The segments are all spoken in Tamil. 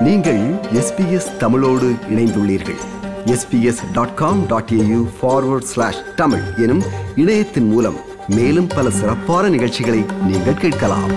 நீங்கள் எஸ்பிஎஸ் தமிழோடு இணைந்துள்ளீர்கள் SBS dot com dot AU forward slash Tamil எனும் இணையத்தின் மூலம் மேலும் பல சிறப்பான நிகழ்ச்சிகளை நீங்கள் கேட்கலாம்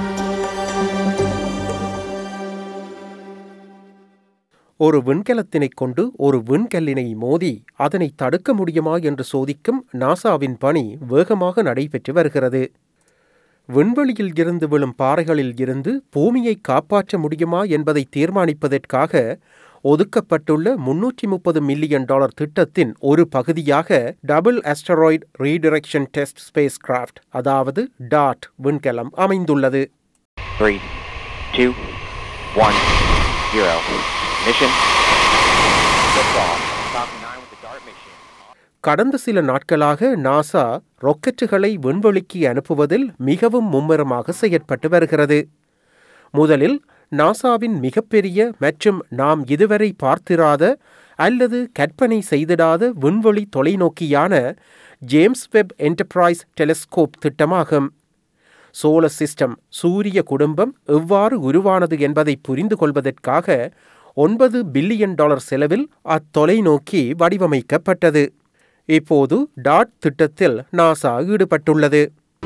ஒரு விண்கலத்தினைக் கொண்டு ஒரு விண்கல்லினை மோதி அதனை தடுக்க முடியுமா என்று சோதிக்கும் நாசாவின் பணி வேகமாக நடைபெற்று வருகிறது விண்வெளியில் இருந்து விழும் பாறைகளில் இருந்து பூமியை காப்பாற்ற முடியுமா என்பதை தீர்மானிப்பதற்காக ஒதுக்கப்பட்டுள்ள முன்னூற்றி முப்பது மில்லியன் டாலர் திட்டத்தின் ஒரு பகுதியாக double asteroid redirection test spacecraft அதாவது டாட் விண்கலம் அமைந்துள்ளது Three, two, one, zero. Mission. Liftoff. Falcon 9 with the DART mission. கடந்த சில நாட்களாக நாசா ராக்கெட்டுகளை விண்வெளிக்கு அனுப்புவதில் மிகவும் மும்முரமாக செயற்பட்டு வருகிறது முதலில் நாசாவின் மிகப்பெரிய மற்றும் நாம் இதுவரை பார்த்திராத அல்லது கற்பனை செய்திடாத விண்வெளி தொலைநோக்கியான ஜேம்ஸ் வெப் என்டர்பிரைஸ் டெலிஸ்கோப் திட்டமாகும் சோலர் சிஸ்டம் சூரிய குடும்பம் எவ்வாறு உருவானது என்பதை புரிந்து கொள்வதற்காக ஒன்பது பில்லியன் டாலர் செலவில் அத்தொலைநோக்கி வடிவமைக்கப்பட்டது இப்போது டாட் திட்டத்தில் நாசா ஈடுபட்டுள்ளது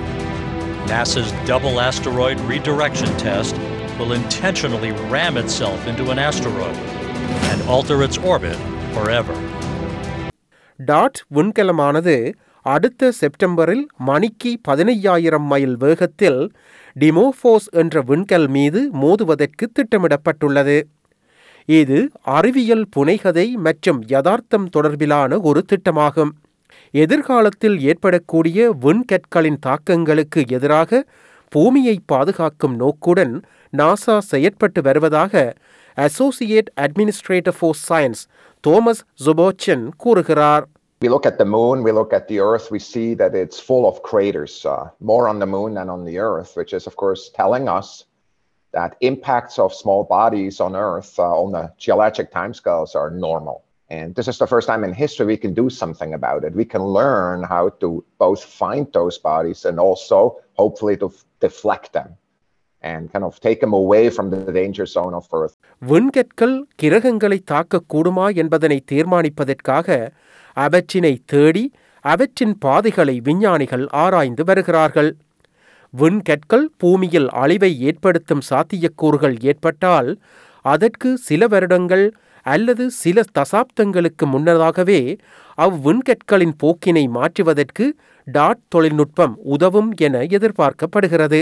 NASA's double asteroid redirection test will intentionally ram itself into an asteroid and alter its orbit forever. டாட் விண்கலமானது அடுத்த செப்டம்பரில் மணிக்கு பதினையாயிரம் மைல் வேகத்தில் டிமோஃபோஸ் என்ற விண்கல் மீது மோதுவதற்கு திட்டமிடப்பட்டுள்ளது இது அறிவியல் புனைகதை மற்றும் யதார்த்தம் தொடர்பிலான ஒரு திட்டமாகும் எதிர்காலத்தில் ஏற்படக்கூடிய விண்கற்களின் தாக்கங்களுக்கு எதிராக பூமியை பாதுகாக்கும் நோக்குடன் நாசா செயற்பட்டு வருவதாக associate administrator for science Thomas Zurbuchen கூறுகிறார் We look at the moon, we look at the Earth, we see that it's full of craters, uh, more on the moon than on the Earth, which is, of course, telling us that impacts of small bodies on Earth uh, on the geologic timescales are normal. And this is the first time in history we can do something about it. We can learn how to both find those bodies and also hopefully to f- deflect them and kind of take them away from the danger zone of Earth. விண்கற்கள் கிரகங்களை தாக்கக்கூடுமா என்பதனை தீர்மானிப்பதற்காக அவற்றினை தேடி அவற்றின் பாதைகளை விஞ்ஞானிகள் ஆராய்ந்து வருகிறார்கள் விண்கற்கள் பூமியில் அழிவை ஏற்படுத்தும் சாத்தியக்கூறுகள் ஏற்பட்டால் அதற்கு சில வருடங்கள் அல்லது சில தசாப்தங்களுக்கு முன்னதாகவே அவ்விண்கற்களின் போக்கினை மாற்றுவதற்கு டாட் தொழில்நுட்பம் உதவும் என எதிர்பார்க்கப்படுகிறது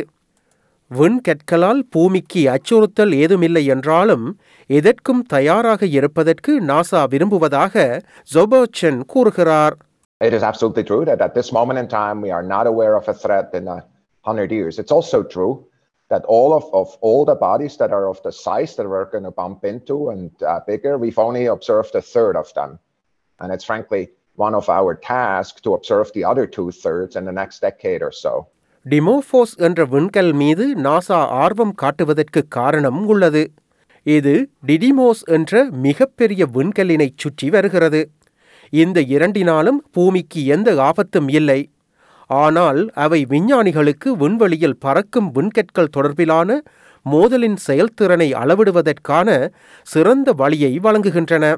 விண்கற்களால் பூமிக்கு அச்சுறுத்தல் ஏதுமில்லை என்றாலும் எதற்கும் தயாராக இருப்பதற்கு நாசா விரும்புவதாக ஜொபோச்சன் கூறுகிறார் It is absolutely true that at this moment in time, we are not aware of a threat in a hundred years. It's also true that all of, of all the bodies that are of the size that we're going to bump into and uh, bigger, we've only observed a third of them. And it's frankly one of our tasks to observe the other two thirds in the next decade or so. டிமோஃபோஸ் என்ற விண்கல் மீது நாசா ஆர்வம் காட்டுவதற்கு காரணம் உள்ளது இது டிடிமோஸ் என்ற மிகப்பெரிய விண்கல்லினைச் சுற்றி வருகிறது இந்த இரண்டினாலும் பூமிக்கு எந்த ஆபத்தும் இல்லை ஆனால் அவை விஞ்ஞானிகளுக்கு விண்வெளியில் பறக்கும் விண்கற்கள் தொடர்பிலான மோதலின் செயல்திறனை அளவிடுவதற்கான சிறந்த வழியை வழங்குகின்றன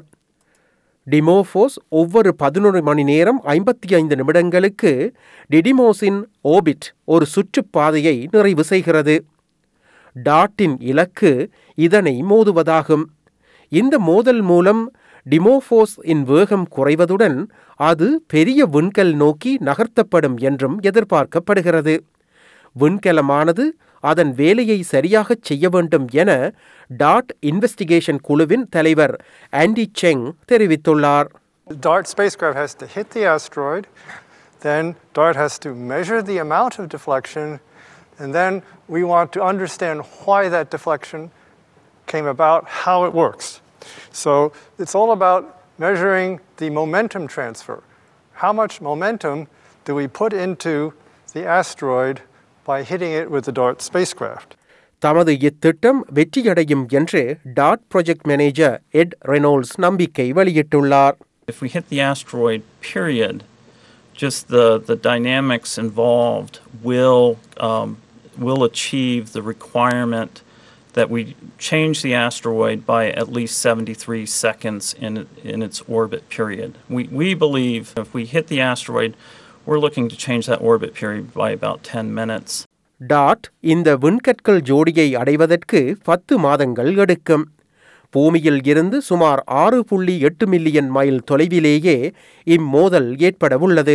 டிமோஃபோஸ் ஒவ்வொரு பதினொரு மணி நேரம் ஐம்பத்தி ஐந்து நிமிடங்களுக்கு டிடிமோஸின் ஓபிட் ஒரு சுற்றுப்பாதையை நிறைவு செய்கிறது டாட்டின் இலக்கு இதனை மோதுவதாகும் இந்த மோதல் மூலம் டிமோஃபோஸ் இன் வேகம் குறைவதுடன் அது பெரிய விண்கல் நோக்கி நகர்த்தப்படும் என்றும் எதிர்பார்க்கப்படுகிறது விண்கலமானது அதன் வேலையை சரியாகச் செய்ய வேண்டும் என டாட் இன்வெஸ்டிகேஷன் குழுவின் தலைவர் ஆண்டி செங் தெரிவித்துள்ளார் The DART spacecraft has to hit the asteroid, then DART has to measure the amount of deflection, and then we want to understand why that deflection came about, how it works. So it's all about measuring the momentum transfer. How much momentum do we put into the asteroid by hitting it with the DART spacecraft? தமது இத்திட்டம் வெற்றியடையும் என்று டாட் ப்ராஜெக்ட் மேனேஜர் எட் ரெனோல்ட்ஸ் நம்பிக்கை வெளியிட்டுள்ளார் If we hit the asteroid, period, just the, the dynamics involved will, um, will achieve the requirement that we change the asteroid by at least 73 seconds in, in its orbit period. We, we believe if we hit the asteroid, we're looking to change that orbit period by about 10 minutes. டாட் இந்த விண்கற்கள் ஜோடியை அடைவதற்கு பத்து மாதங்கள் எடுக்கும் பூமியில் இருந்து சுமார் ஆறு புள்ளி எட்டு மில்லியன் மைல் தொலைவிலேயே இம்மோதல் ஏற்படவுள்ளது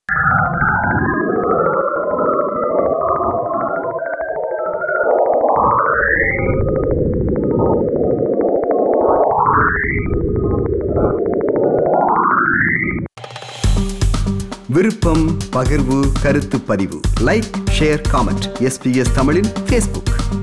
விருப்பம் பகிர்வு கருத்து பதிவு லைக் ஷேர் காமெண்ட் எஸ்பிஎஸ் தமிழின் ஃபேஸ்புக்